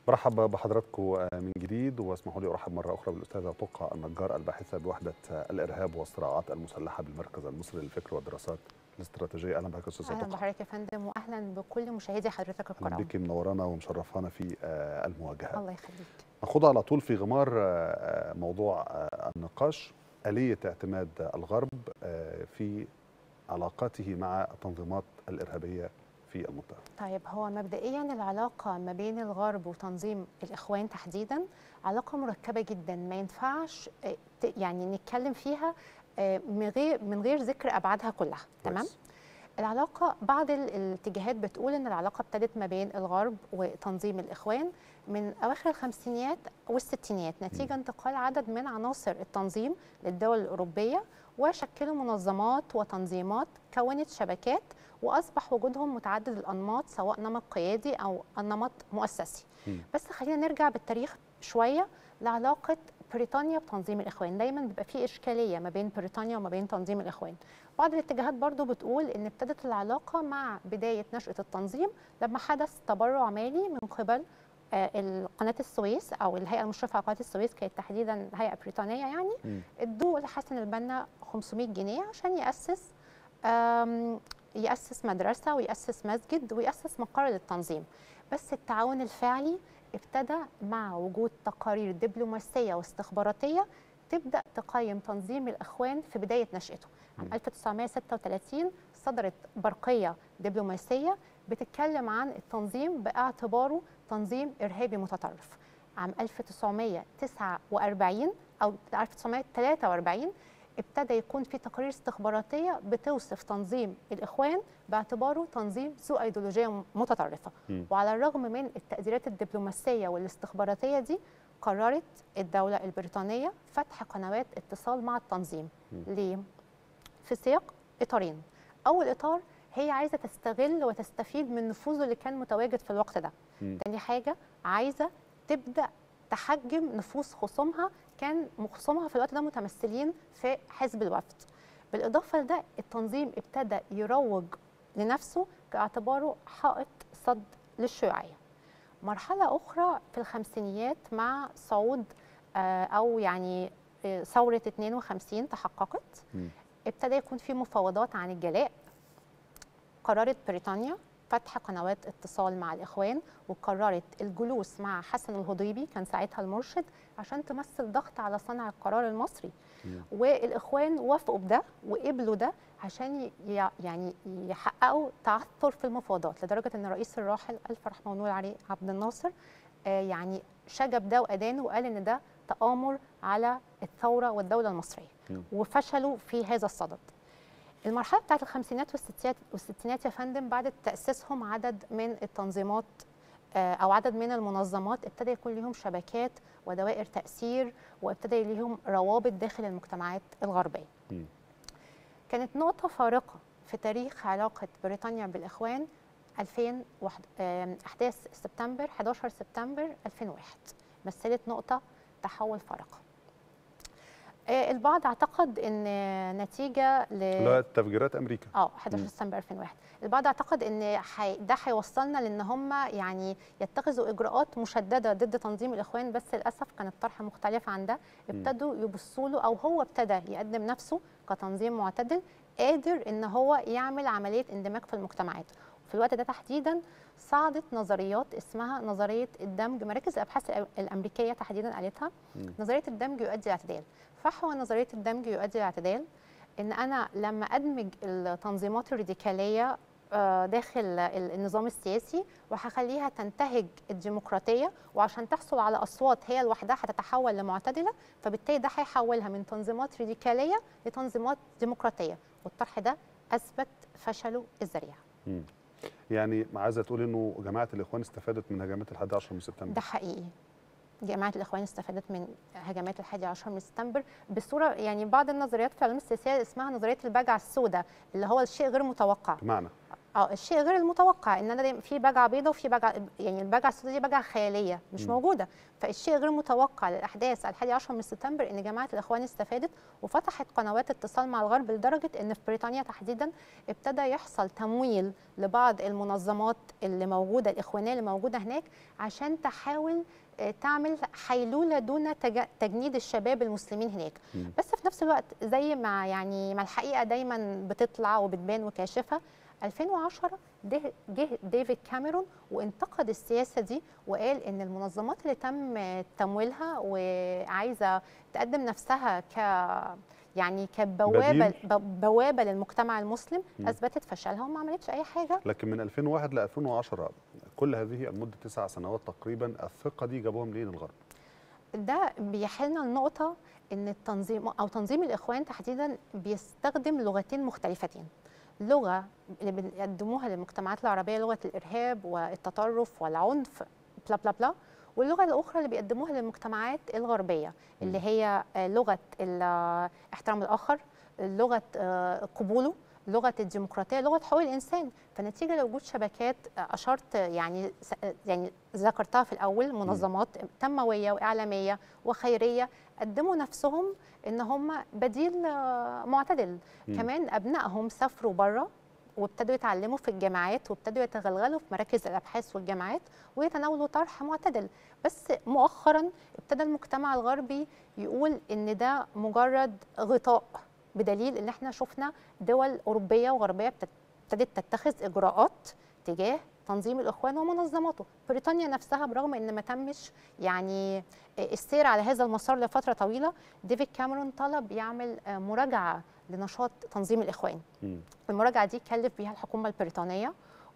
برحب بحضراتكم من جديد واسمحوا لي ارحب مره اخرى بالاستاذه طقه النجار الباحثه بوحده الارهاب والصراعات المسلحه بالمركز المصري للفكر والدراسات الاستراتيجيه اهلا بك استاذه اهلا طقه بحضرتك يا فندم واهلا بكل مشاهدي حضرتك اهلا الكرام بك منورانا ومشرفانا في آه، المواجهه الله يخليك نخوض على طول في غمار آه، موضوع آه، النقاش آلية اعتماد الغرب آه، في علاقاته مع التنظيمات الإرهابية في المنطقة طيب هو مبدئيا العلاقه ما بين الغرب وتنظيم الاخوان تحديدا علاقه مركبه جدا ما ينفعش آه، ت- يعني نتكلم فيها آه، من غير من غير ذكر ابعادها كلها تمام كويس. العلاقة بعض ال- الاتجاهات بتقول إن العلاقة ابتدت ما بين الغرب وتنظيم الإخوان من أواخر الخمسينيات والستينيات نتيجة انتقال عدد من عناصر التنظيم للدول الأوروبية وشكلوا منظمات وتنظيمات كونت شبكات وأصبح وجودهم متعدد الأنماط سواء نمط قيادي أو نمط مؤسسي مم. بس خلينا نرجع بالتاريخ شوية لعلاقة بريطانيا بتنظيم الإخوان دايما بيبقى في إشكالية ما بين بريطانيا وما بين تنظيم الإخوان بعض الاتجاهات برضو بتقول ان ابتدت العلاقه مع بدايه نشاه التنظيم لما حدث تبرع مالي من قبل آه، ال- قناه السويس او الهيئه المشرفه على قناه السويس كانت تحديدا هيئه بريطانيه يعني مم. ادوا لحسن البنا 500 جنيه عشان ياسس آم، ياسس مدرسه وياسس مسجد وياسس مقر للتنظيم بس التعاون الفعلي ابتدى مع وجود تقارير دبلوماسيه واستخباراتيه تبدا تقيم تنظيم الاخوان في بدايه نشاته عام مم. 1936 صدرت برقيه دبلوماسيه بتتكلم عن التنظيم باعتباره تنظيم ارهابي متطرف عام 1949 او 1943 ابتدى يكون في تقارير استخباراتيه بتوصف تنظيم الاخوان باعتباره تنظيم ذو ايديولوجيه متطرفه مم. وعلى الرغم من التقديرات الدبلوماسيه والاستخباراتيه دي قررت الدوله البريطانيه فتح قنوات اتصال مع التنظيم مم. ليه في سياق اطارين اول اطار هي عايزه تستغل وتستفيد من نفوذه اللي كان متواجد في الوقت ده مم. تاني حاجه عايزه تبدا تحجم نفوذ خصومها كان خصومها في الوقت ده متمثلين في حزب الوفد بالاضافه لده التنظيم ابتدى يروج لنفسه باعتباره حائط صد للشيوعيه مرحله اخرى في الخمسينيات مع صعود آه، او يعني آه، ثوره 52 تحققت مم. ابتدى يكون في مفاوضات عن الجلاء قررت بريطانيا فتح قنوات اتصال مع الإخوان وقررت الجلوس مع حسن الهضيبي كان ساعتها المرشد عشان تمثل ضغط على صانع القرار المصري مم. والإخوان وافقوا بده وقبلوا ده عشان ي- يعني يحققوا تعثر في المفاوضات لدرجة أن الرئيس الراحل ألف رحمه ونور عليه عبد الناصر آه، يعني شجب ده وأدانه وقال أن ده تآمر على الثورة والدولة المصرية مم. وفشلوا في هذا الصدد المرحله بتاعت الخمسينات والستينات والستينات يا فندم بعد تاسيسهم عدد من التنظيمات آه، او عدد من المنظمات ابتدى يكون لهم شبكات ودوائر تاثير وابتدى لهم روابط داخل المجتمعات الغربيه مم. كانت نقطه فارقه في تاريخ علاقه بريطانيا بالاخوان 2001 آم، احداث سبتمبر 11 سبتمبر 2001 مثلت نقطه تحول فارقه آه، البعض اعتقد ان نتيجه ل لا تفجيرات أمريكا اه 11 مم. سبتمبر 2001 البعض اعتقد ان حي... ده هيوصلنا لان هم يعني يتخذوا اجراءات مشدده ضد تنظيم الاخوان بس للاسف كان الطرح مختلف عن ده ابتدوا يبصوا له او هو ابتدى يقدم نفسه كتنظيم معتدل قادر ان هو يعمل عمليه اندماج في المجتمعات في الوقت ده تحديدا صعدت نظريات اسمها نظريه الدمج مراكز الابحاث الأ- الامريكيه تحديدا قالتها مم. نظريه الدمج يؤدي الاعتدال فحوى نظريه الدمج يؤدي الاعتدال ان انا لما ادمج التنظيمات الراديكاليه آه، داخل ال- النظام السياسي وهخليها تنتهج الديمقراطيه وعشان تحصل على اصوات هي لوحدها هتتحول لمعتدله فبالتالي ده هيحولها من تنظيمات راديكاليه لتنظيمات ديمقراطيه والطرح ده اثبت فشله الذريع مم. يعني عايزة تقول إنه جماعة الإخوان استفادت من هجمات ال 11 من سبتمبر ده حقيقي جماعة الإخوان استفادت من هجمات الحادي عشر من سبتمبر بصورة يعني بعض النظريات في العلوم السياسية اسمها نظرية البجعة السوداء اللي هو الشيء غير متوقع بمعنى اه الشيء غير المتوقع ان انا دايما في بجعه بيضاء وفي بجعه يعني البجعه السوداء دي بجعه خياليه مش مم. موجوده فالشيء غير متوقع للاحداث الحادي عشر من سبتمبر ان جماعه الاخوان استفادت وفتحت قنوات اتصال مع الغرب لدرجه ان في بريطانيا تحديدا ابتدى يحصل تمويل لبعض المنظمات اللي موجوده الاخوانيه اللي موجوده هناك عشان تحاول آه، تعمل حيلوله دون تج- تجنيد الشباب المسلمين هناك مم. بس في نفس الوقت زي ما يعني ما الحقيقه دايما بتطلع وبتبان وكاشفه 2010 ده جه ديفيد كاميرون وانتقد السياسه دي وقال ان المنظمات اللي تم تمويلها وعايزه تقدم نفسها ك يعني كبوابه ب- بوابه للمجتمع المسلم مم. اثبتت فشلها وما عملتش اي حاجه لكن من 2001 ل 2010 كل هذه المده تسع سنوات تقريبا الثقه دي جابوها منين الغرب؟ ده بيحلنا النقطة إن التنظيم أو تنظيم الإخوان تحديدا بيستخدم لغتين مختلفتين لغة اللي بيقدموها للمجتمعات العربية لغة الإرهاب والتطرف والعنف بلا بلا بلا واللغة الأخرى اللي بيقدموها للمجتمعات الغربية اللي هي آه، لغة ال- آه، احترام الآخر لغة آه، قبوله لغة الديمقراطية لغة حقوق الإنسان فنتيجة لوجود شبكات آه، أشرت يعني س- يعني ذكرتها في الأول منظمات تنموية وإعلامية وخيرية قدموا نفسهم إن هم بديل آه، معتدل مم. كمان أبنائهم سافروا بره وابتدوا يتعلموا في الجامعات وابتدوا يتغلغلوا في مراكز الابحاث والجامعات ويتناولوا طرح معتدل بس مؤخرا ابتدى المجتمع الغربي يقول ان ده مجرد غطاء بدليل ان احنا شفنا دول اوروبيه وغربيه بتت- ابتدت تتخذ اجراءات تجاه تنظيم الاخوان ومنظماته بريطانيا نفسها برغم ان ما تمش يعني السير على هذا المسار لفتره طويله ديفيد كاميرون طلب يعمل آه، مراجعه لنشاط تنظيم الاخوان مم. المراجعه دي كلف بيها الحكومه البريطانيه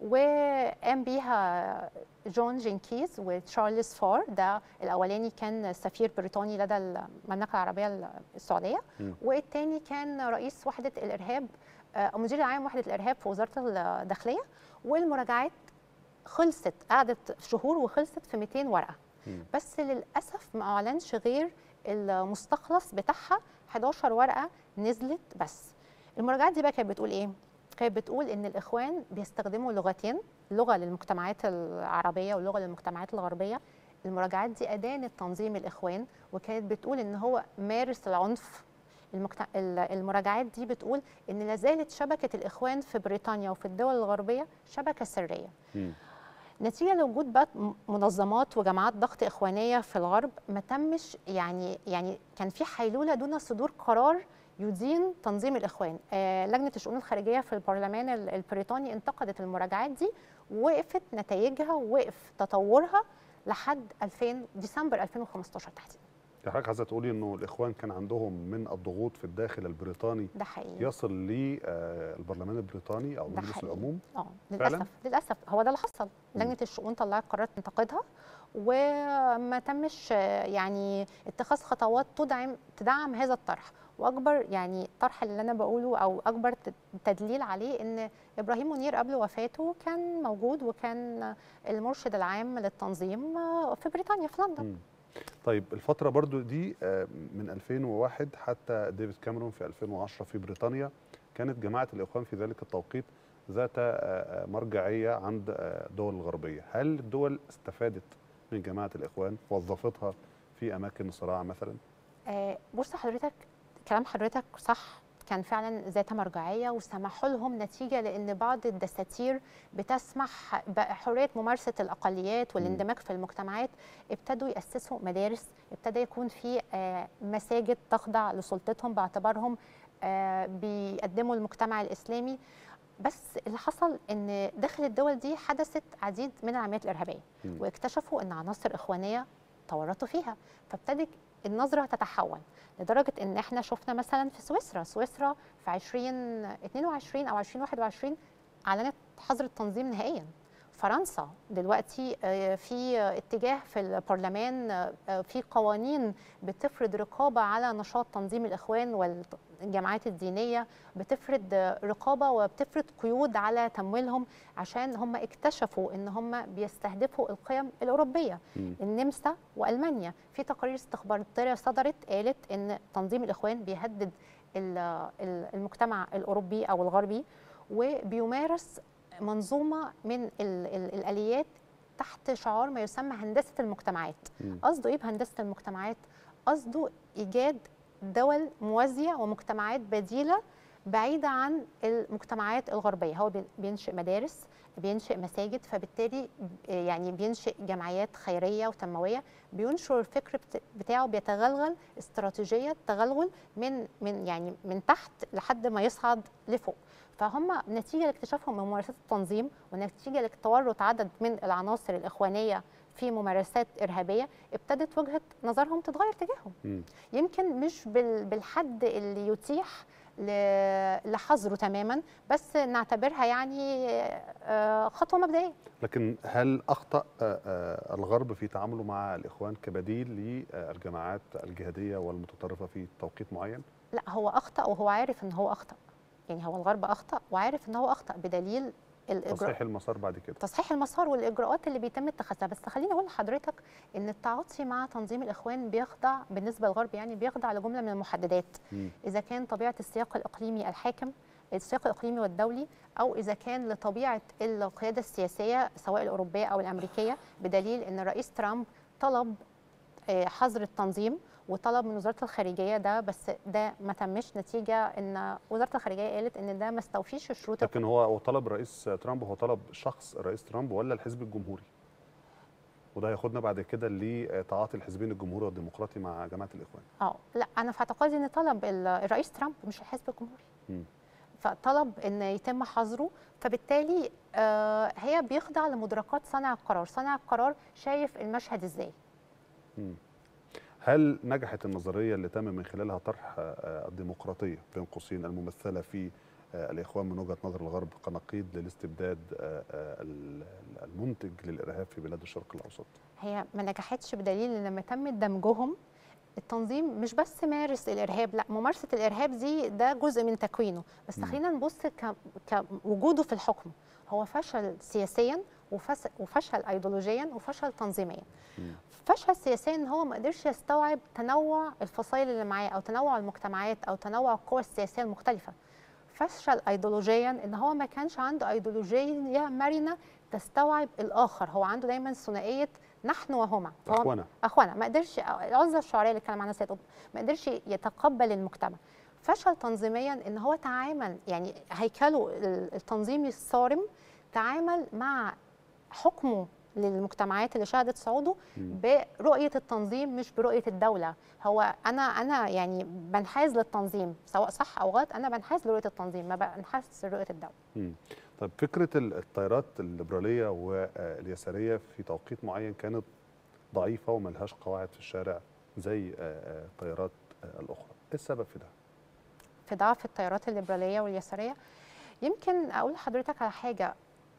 وقام بيها جون جينكيز وتشارلز فار ده الاولاني كان سفير بريطاني لدى المملكه العربيه السعوديه مم. والتاني كان رئيس وحده الارهاب آه، مدير العام وحده الارهاب في وزاره الداخليه والمراجعات خلصت قعدت شهور وخلصت في 200 ورقه مم. بس للاسف ما اعلنش غير المستخلص بتاعها 11 ورقه نزلت بس المراجعات دي بقى كانت بتقول ايه كانت بتقول ان الاخوان بيستخدموا لغتين لغه للمجتمعات العربيه ولغه للمجتمعات الغربيه المراجعات دي ادانت تنظيم الاخوان وكانت بتقول ان هو مارس العنف المجت... ال- المراجعات دي بتقول ان لازالت شبكه الاخوان في بريطانيا وفي الدول الغربيه شبكه سريه مم. نتيجه لوجود بقى م- منظمات وجماعات ضغط اخوانيه في الغرب ما تمش يعني يعني كان في حيلوله دون صدور قرار يدين تنظيم الاخوان آه لجنه الشؤون الخارجيه في البرلمان ال- البريطاني انتقدت المراجعات دي ووقفت نتائجها ووقف تطورها لحد 2000 ديسمبر 2015 تحديدا يعني حضرتك عايزه تقولي انه الاخوان كان عندهم من الضغوط في الداخل البريطاني ده حقيقي يصل للبرلمان البريطاني او ده مجلس حقيقي. العموم اه فعلاً؟ للاسف للاسف هو ده اللي حصل مم. لجنه الشؤون طلعت قرارات تنتقدها وما تمش آه، يعني اتخاذ خطوات تدعم تدعم هذا الطرح واكبر يعني الطرح اللي انا بقوله او اكبر ت- تدليل عليه ان ابراهيم منير قبل وفاته كان موجود وكان المرشد العام للتنظيم آه، في بريطانيا في لندن مم. طيب الفترة برضو دي آه، من 2001 حتى ديفيد كاميرون في 2010 في بريطانيا كانت جماعة الإخوان في ذلك التوقيت ذات آه، آه، مرجعية عند آه، الدول الغربية هل الدول استفادت من جماعة الإخوان وظفتها في أماكن الصراع مثلا؟ آه، بص حضرتك كلام حضرتك صح كان فعلا ذات مرجعيه وسمحوا لهم نتيجه لان بعض الدساتير بتسمح بحريه ممارسه الاقليات والاندماج في المجتمعات ابتدوا ياسسوا مدارس ابتدى يكون في آه، مساجد تخضع لسلطتهم باعتبارهم آه، بيقدموا المجتمع الاسلامي بس اللي حصل ان داخل الدول دي حدثت عديد من العمليات الارهابيه مم. واكتشفوا ان عناصر اخوانيه تورطوا فيها فابتدت النظره تتحول لدرجه ان احنا شفنا مثلا في سويسرا سويسرا في 2022 او 2021 اعلنت حظر التنظيم نهائيا فرنسا دلوقتي آه، في اتجاه في البرلمان آه، في قوانين بتفرض رقابه على نشاط تنظيم الاخوان والجماعات الدينيه بتفرض آه، رقابه وبتفرض قيود على تمويلهم عشان هم اكتشفوا ان هم بيستهدفوا القيم الاوروبيه مم. النمسا والمانيا في تقارير استخباراتيه صدرت قالت ان تنظيم الاخوان بيهدد ال- ال- المجتمع الاوروبي او الغربي وبيمارس منظومه من ال ال الاليات تحت شعار ما يسمى هندسه المجتمعات مم. قصده ايه بهندسه المجتمعات قصده ايجاد دول موازيه ومجتمعات بديله بعيده عن المجتمعات الغربيه هو بي- بينشئ مدارس بينشئ مساجد فبالتالي يعني بينشئ جمعيات خيريه وتنمويه بينشر الفكر بت- بتاعه بيتغلغل استراتيجيه تغلغل من من يعني من تحت لحد ما يصعد لفوق فهم نتيجه لاكتشافهم من ممارسات التنظيم ونتيجه لتورط عدد من العناصر الاخوانيه في ممارسات ارهابيه ابتدت وجهه نظرهم تتغير تجاههم مم. يمكن مش بال- بالحد اللي يتيح ل- لحظره تماما بس نعتبرها يعني آه، خطوه مبدئيه لكن هل اخطا آه، آه، الغرب في تعامله مع الاخوان كبديل للجماعات الجهاديه والمتطرفه في توقيت معين؟ لا هو اخطا وهو عارف ان هو اخطا يعني هو الغرب اخطا وعارف ان هو اخطا بدليل الاجراء تصحيح المسار بعد كده تصحيح المسار والاجراءات اللي بيتم اتخاذها بس خليني اقول لحضرتك ان التعاطي مع تنظيم الاخوان بيخضع بالنسبه للغرب يعني بيخضع لجمله من المحددات مم. اذا كان طبيعه السياق الاقليمي الحاكم السياق الاقليمي والدولي او اذا كان لطبيعه القياده السياسيه سواء الاوروبيه او الامريكيه بدليل ان الرئيس ترامب طلب آه، حظر التنظيم وطلب من وزاره الخارجيه ده بس ده ما تمش نتيجه ان وزاره الخارجيه قالت ان ده ما استوفيش الشروط لكن هو هو طلب رئيس ترامب هو طلب شخص الرئيس ترامب ولا الحزب الجمهوري؟ وده هياخدنا بعد كده لتعاطي الحزبين الجمهوري والديمقراطي مع جماعه الاخوان. اه لا انا في اعتقادي ان طلب ال- الرئيس ترامب مش الحزب الجمهوري مم. فطلب ان يتم حظره فبالتالي آه هي بيخضع لمدركات صانع القرار صانع القرار شايف المشهد ازاي مم. هل نجحت النظريه اللي تم من خلالها طرح آه، الديمقراطيه بين قوسين الممثله في آه، الاخوان من وجهه نظر الغرب كنقيض للاستبداد آه، آه، ال- المنتج للارهاب في بلاد الشرق الاوسط؟ هي ما نجحتش بدليل ان لما تم دمجهم التنظيم مش بس مارس الارهاب لا ممارسه الارهاب دي ده جزء من تكوينه بس مم. خلينا نبص ك- كوجوده في الحكم هو فشل سياسيا وفس- وفشل ايديولوجيا وفشل تنظيميا مم. فشل سياسيا ان هو ما قدرش يستوعب تنوع الفصائل اللي معاه او تنوع المجتمعات او تنوع القوى السياسيه المختلفه فشل ايديولوجيا ان هو ما كانش عنده ايديولوجيه مرنه تستوعب الاخر هو عنده دايما ثنائيه نحن وهما هو اخوانا اخوانا ما قدرش العزله الشعريه اللي اتكلم عنها سيد قطب ما قدرش يتقبل المجتمع فشل تنظيميا ان هو تعامل يعني هيكله ال- التنظيمي الصارم تعامل مع حكمه للمجتمعات اللي شهدت صعوده مم. برؤيه التنظيم مش برؤيه الدوله هو انا انا يعني بنحاز للتنظيم سواء صح او غلط انا بنحاز لرؤيه التنظيم ما بنحاز لرؤيه الدوله مم. طيب فكره ال- التيارات الليبراليه واليساريه في توقيت معين كانت ضعيفه وملهاش قواعد في الشارع زي آه، آه، التيارات آه، الاخرى، ايه السبب في ده؟ في ضعف التيارات الليبراليه واليساريه يمكن اقول لحضرتك على حاجه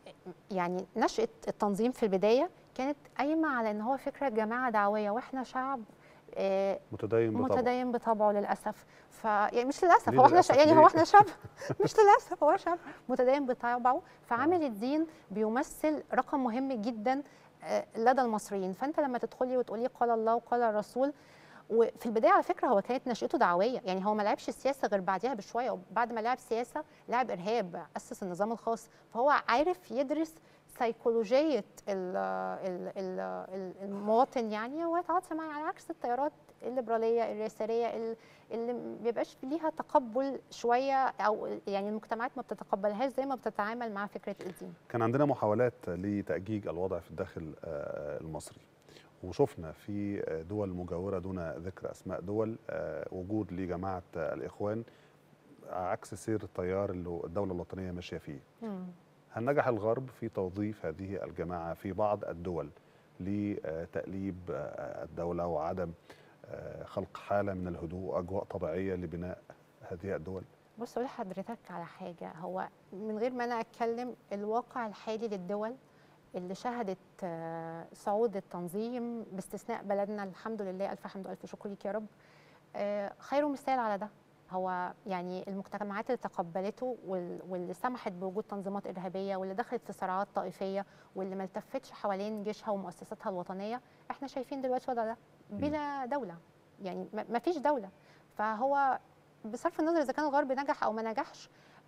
يعني نشاه التنظيم في البدايه كانت قايمه على ان هو فكره جماعه دعويه واحنا شعب آه، متدين بطبعه متدين بطبعه للاسف ف يعني مش للاسف ليه هو احنا للأسف؟ ش... يعني ليه؟ هو احنا شعب مش للاسف هو شعب متدين بطبعه فعامل الدين بيمثل رقم مهم جدا آه، لدى المصريين فانت لما تدخلي وتقولي قال الله وقال الرسول وفي البدايه على فكره هو كانت نشأته دعويه يعني هو ما لعبش السياسه غير بعديها بشويه وبعد ما لعب سياسه لعب ارهاب اسس النظام الخاص فهو عارف يدرس سيكولوجيه ال- ال- ال- ال- المواطن يعني ويتعاطى معاه على عكس التيارات الليبراليه اليساريه ال- اللي ما بيبقاش ليها تقبل شويه او يعني المجتمعات ما بتتقبلهاش زي ما بتتعامل مع فكره الدين كان عندنا محاولات لتأجيج الوضع في الداخل آه، المصري وشفنا في آه، دول مجاورة دون ذكر أسماء دول آه، وجود لجماعة آه، الإخوان عكس سير التيار اللي الدولة الوطنية ماشية فيه هل نجح الغرب في توظيف هذه الجماعة في بعض الدول لتأليب آه، الدولة وعدم آه، خلق حالة من الهدوء وأجواء طبيعية لبناء هذه الدول؟ بص اقول لحضرتك على حاجه هو من غير ما انا اتكلم الواقع الحالي للدول اللي شهدت آه، صعود التنظيم باستثناء بلدنا الحمد لله الف حمد والف شكر ليك يا رب آه، خير مثال على ده هو يعني المجتمعات اللي تقبلته وال- واللي سمحت بوجود تنظيمات ارهابيه واللي دخلت في صراعات طائفيه واللي ما التفتش حوالين جيشها ومؤسساتها الوطنيه احنا شايفين دلوقتي الوضع ده بلا دوله يعني ما ما فيش دوله فهو بصرف النظر اذا كان الغرب نجح او ما نجحش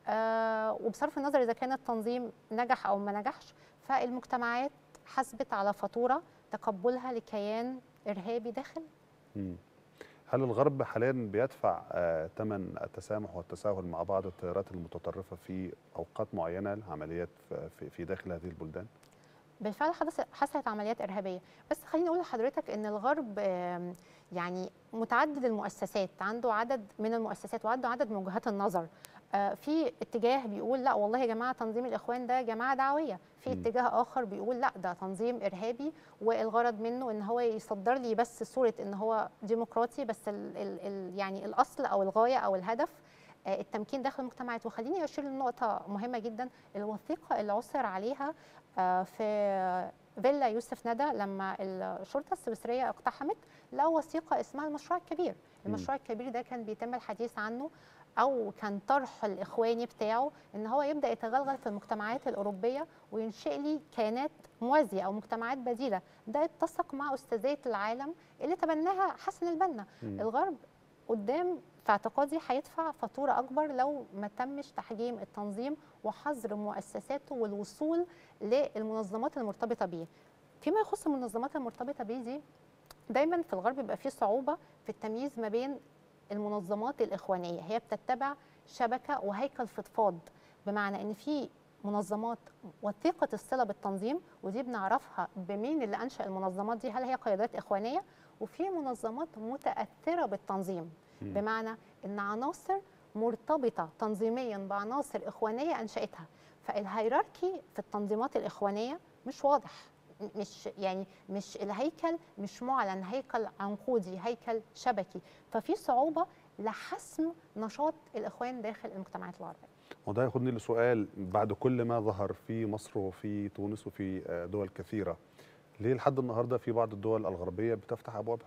آه وبصرف النظر اذا كان التنظيم نجح او ما نجحش فالمجتمعات حسبت على فاتوره تقبلها لكيان ارهابي داخل مم. هل الغرب حاليا بيدفع آه، ثمن التسامح والتساهل مع بعض التيارات المتطرفه في اوقات معينه لعمليات في- في في داخل هذه البلدان؟ بالفعل حدث حصلت عمليات ارهابيه بس خليني اقول لحضرتك ان الغرب آم، يعني متعدد المؤسسات عنده عدد من المؤسسات وعنده عدد من وجهات النظر آه، في اتجاه بيقول لا والله يا جماعه تنظيم الاخوان ده جماعه دعويه في مم. اتجاه اخر بيقول لا ده تنظيم ارهابي والغرض منه ان هو يصدر لي بس صوره ان هو ديمقراطي بس ال ال ال يعني الاصل او الغايه او الهدف آه، التمكين داخل المجتمعات وخليني اشير لنقطه مهمه جدا الوثيقه اللي عثر عليها آه، في فيلا يوسف ندى لما الشرطه السويسريه اقتحمت لقوا وثيقه اسمها المشروع الكبير المشروع الكبير ده كان بيتم الحديث عنه او كان طرح الاخواني بتاعه ان هو يبدا يتغلغل في المجتمعات الاوروبيه وينشئ لي كيانات موازيه او مجتمعات بديله ده اتسق مع استاذات العالم اللي تبناها حسن البنا مم. الغرب قدام في اعتقادي هيدفع فاتوره اكبر لو ما تمش تحجيم التنظيم وحظر مؤسساته والوصول للمنظمات المرتبطه بيه فيما يخص المنظمات المرتبطه بيه دي دايما في الغرب بيبقى فيه صعوبه في التمييز ما بين المنظمات الاخوانيه هي بتتبع شبكه وهيكل فضفاض بمعنى ان في منظمات وثيقه الصله بالتنظيم ودي بنعرفها بمين اللي انشا المنظمات دي هل هي قيادات اخوانيه وفي منظمات متاثره بالتنظيم مم. بمعنى ان عناصر مرتبطه تنظيميا بعناصر اخوانيه انشاتها فالهيراركي في التنظيمات الاخوانيه مش واضح م- مش يعني مش الهيكل مش معلن هيكل عنقودي هيكل شبكي ففي صعوبه لحسم نشاط الاخوان داخل المجتمعات العربيه وده ياخدني لسؤال بعد كل ما ظهر في مصر وفي تونس وفي آه، دول كثيره ليه لحد النهارده في بعض الدول الغربيه بتفتح ابوابها؟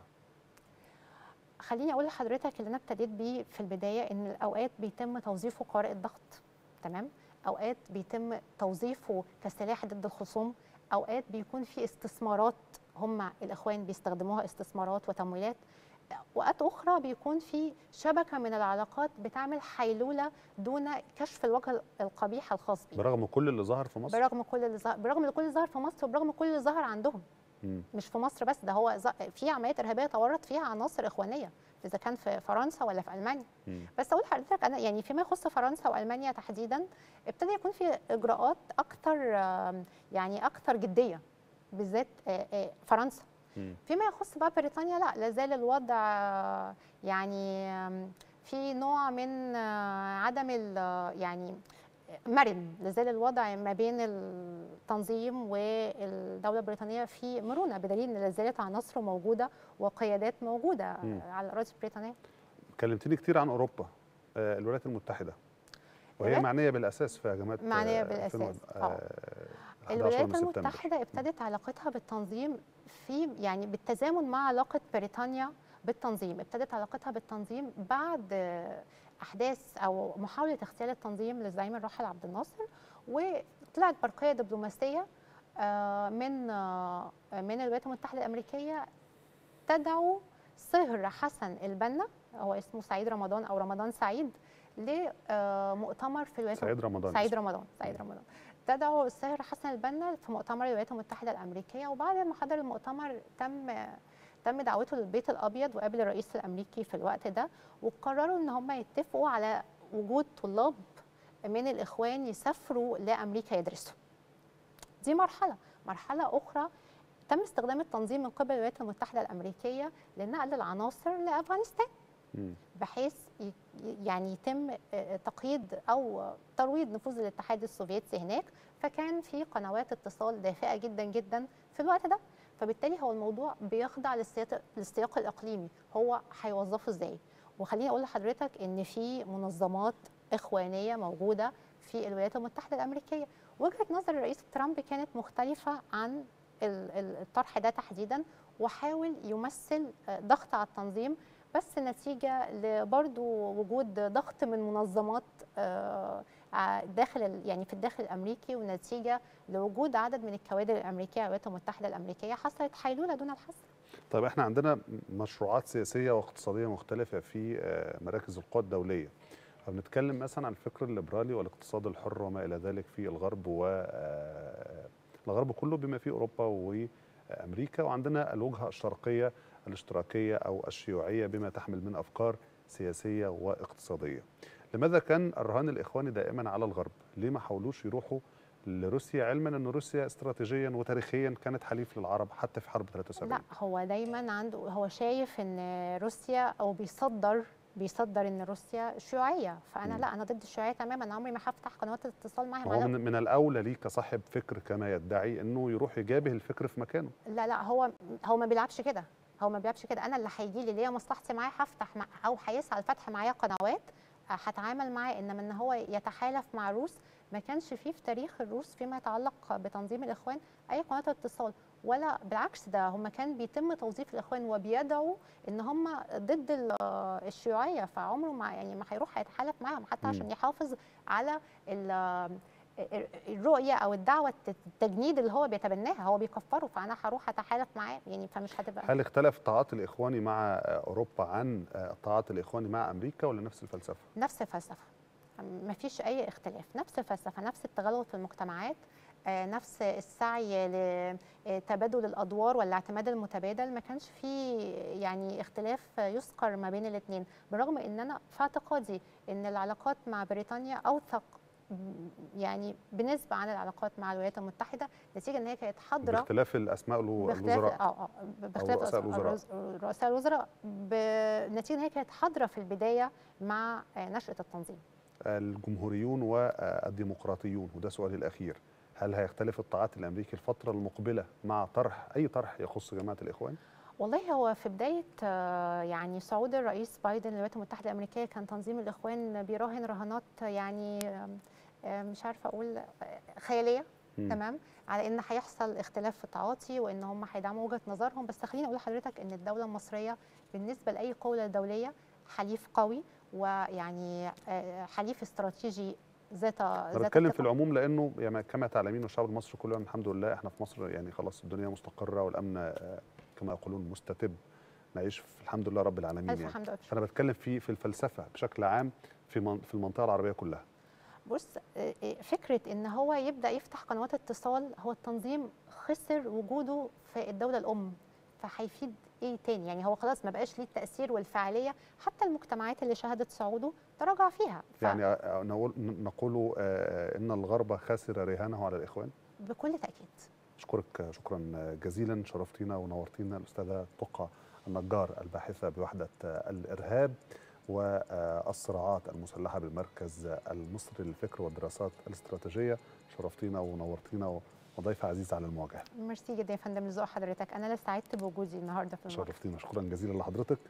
خليني اقول لحضرتك اللي انا ابتديت بيه في البدايه ان الاوقات بيتم توظيفه قارئ الضغط تمام اوقات بيتم توظيفه كسلاح ضد الخصوم اوقات بيكون في استثمارات هم الاخوان بيستخدموها استثمارات وتمويلات اوقات اخرى بيكون في شبكه من العلاقات بتعمل حيلوله دون كشف الوجه القبيح الخاص بيه برغم كل اللي ظهر في مصر برغم كل اللي ظهر برغم كل اللي ظهر في مصر وبرغم كل اللي ظهر عندهم مم. مش في مصر بس ده هو ظ- في عمليات ارهابيه تورط فيها عناصر اخوانيه اذا كان في فرنسا ولا في المانيا مم. بس اقول لحضرتك انا يعني فيما يخص فرنسا والمانيا تحديدا ابتدى يكون في اجراءات اكثر آم، يعني اكثر جديه بالذات آه، آه، فرنسا مم. فيما يخص بقى بريطانيا لا لازال الوضع آه، يعني آم، في نوع من آه، عدم ال- يعني مرن لازال الوضع ما بين التنظيم والدوله البريطانيه في مرونه بدليل ان لازالت عناصره موجوده وقيادات موجوده مم. على الاراضي البريطانيه كلمتني كتير عن اوروبا آه، الولايات المتحده وهي الولايات- معنيه بالاساس في هجمات معنية آه، بالأساس، 2000 آه. آه، 11 الولايات من سبتمبر. المتحدة ابتدت علاقتها بالتنظيم في يعني بالتزامن مع علاقة بريطانيا بالتنظيم ابتدت علاقتها بالتنظيم بعد آه، أحداث أو محاولة اغتيال التنظيم للزعيم الراحل عبد الناصر وطلعت برقية دبلوماسية آه، من آه، من الولايات المتحدة الأمريكية تدعو صهر حسن البنا هو اسمه سعيد رمضان أو رمضان سعيد لمؤتمر في الولايات سعيد رمضان سعيد رمضان سعيد رمضان تدعو الساهر حسن البنا في مؤتمر الولايات المتحده الامريكيه وبعد ما حضر المؤتمر تم تم دعوته للبيت الابيض وقابل الرئيس الامريكي في الوقت ده وقرروا ان هم يتفقوا على وجود طلاب من الاخوان يسافروا لامريكا يدرسوا دي مرحله مرحله اخرى تم استخدام التنظيم من قبل الولايات المتحده الامريكيه لنقل العناصر لافغانستان مم. بحيث ي- يعني يتم آه، تقييد او ترويض نفوذ الاتحاد السوفيتي هناك فكان في قنوات اتصال دافئه جدا جدا في الوقت ده فبالتالي هو الموضوع بيخضع للسياق للسياق الاقليمي هو هيوظفه ازاي وخليني اقول لحضرتك ان في منظمات اخوانيه موجوده في الولايات المتحده الامريكيه وجهه نظر الرئيس ترامب كانت مختلفه عن ال- ال- الطرح ده تحديدا وحاول يمثل آه، ضغط على التنظيم بس نتيجه لبرضه وجود ضغط من منظمات آه، ع- داخل ال- يعني في الداخل الامريكي ونتيجه لوجود عدد من الكوادر الامريكيه والولايات المتحده الامريكيه حصلت حيلوله دون الحصر طيب احنا عندنا مشروعات سياسيه واقتصاديه مختلفه في آه، مراكز القوى الدوليه فبنتكلم مثلا عن الفكر الليبرالي والاقتصاد الحر وما الى ذلك في الغرب و آه، الغرب كله بما فيه اوروبا وامريكا وعندنا الوجهه الشرقيه الاشتراكيه او الشيوعيه بما تحمل من افكار سياسيه واقتصاديه. لماذا كان الرهان الاخواني دائما على الغرب؟ ليه ما حاولوش يروحوا لروسيا علما ان روسيا استراتيجيا وتاريخيا كانت حليف للعرب حتى في حرب 73 لا هو دايما عنده هو شايف ان روسيا او بيصدر بيصدر ان روسيا شيوعيه فانا مم. لا انا ضد الشيوعيه تماما انا عمري ما هفتح قنوات الاتصال معاهم ما هو أنا- من, من الاولى ليه كصاحب فكر كما يدعي انه يروح يجابه الفكر في مكانه لا لا هو هو ما بيلعبش كده هو ما بيلعبش كده انا اللي هيجي لي ليا مصلحتي معاه هفتح مع او هيسعى لفتح معايا قنوات آه، هتعامل معاه انما ان هو يتحالف مع الروس ما كانش فيه في تاريخ الروس فيما يتعلق بتنظيم الاخوان اي قناه اتصال ولا بالعكس ده هم كان بيتم توظيف الاخوان وبيدعوا ان هم ضد ال- آه، الشيوعيه فعمره ما يعني ما هيروح هيتحالف معاهم حتى مم. عشان يحافظ على ال- آه، الرؤيه او الدعوه التجنيد اللي هو بيتبناها هو بيكفره فانا هروح اتحالف معاه يعني فمش هتبقى هل اختلف التعاطي الاخواني مع اوروبا عن التعاطي الاخواني مع امريكا ولا نفس الفلسفه نفس الفلسفه ما فيش اي اختلاف نفس الفلسفه نفس التغلغل في المجتمعات آه، نفس السعي لتبادل الادوار والاعتماد المتبادل ما كانش في يعني اختلاف يذكر ما بين الاثنين بالرغم ان انا في اعتقادي ان العلاقات مع بريطانيا اوثق م- يعني بنسبه عن العلاقات مع الولايات المتحده نتيجه ان هي كانت حاضره باختلاف الاسماء الو- باختلاف الوزراء اه اه باختلاف رؤساء أس- الوزراء. الرؤس- رؤساء الوزراء بنتيجه ان هي كانت حاضره في البدايه مع آه، نشاه التنظيم الجمهوريون والديمقراطيون وده سؤالي الاخير هل هيختلف التعاطي الامريكي الفتره المقبله مع طرح اي طرح يخص جماعه الاخوان والله هو في بداية آه، يعني صعود الرئيس بايدن للولايات المتحدة الأمريكية كان تنظيم الإخوان بيراهن رهانات يعني آم، آم، مش عارفة أقول آه، خيالية مم. تمام على ان هيحصل اختلاف في التعاطي وان هم هيدعموا وجهه نظرهم بس خليني اقول لحضرتك ان الدوله المصريه بالنسبه لاي قوه دوليه حليف قوي ويعني آه، حليف استراتيجي ذات انا ذات بتكلم في ثقة. العموم لانه يعني كما تعلمين والشعب المصري كله الحمد لله احنا في مصر يعني خلاص الدنيا مستقره والامن آه، كما يقولون مستتب نعيش في الحمد لله رب العالمين الف يعني حمد لله فانا بتكلم في في الفلسفه بشكل عام في من- في المنطقه العربيه كلها بص آه، آه، فكره ان هو يبدا يفتح قنوات اتصال هو التنظيم خسر وجوده في الدوله الام فهيفيد ايه تاني يعني هو خلاص ما بقاش ليه التاثير والفعاليه حتى المجتمعات اللي شهدت صعوده تراجع فيها ف- يعني آه، نقول نقول آه، ان الغرب خسر رهانه على الاخوان بكل تاكيد اشكرك شكرا جزيلا شرفتينا ونورتينا الاستاذه تقى النجار الباحثه بوحده الارهاب والصراعات المسلحه بالمركز المصري للفكر والدراسات الاستراتيجيه شرفتينا ونورتينا وضيفه عزيزه على المواجهه ميرسي جدا يا فندم لذوق حضرتك انا اللي سعدت بوجودي النهارده في الموقع شرفتينا شكرا جزيلا لحضرتك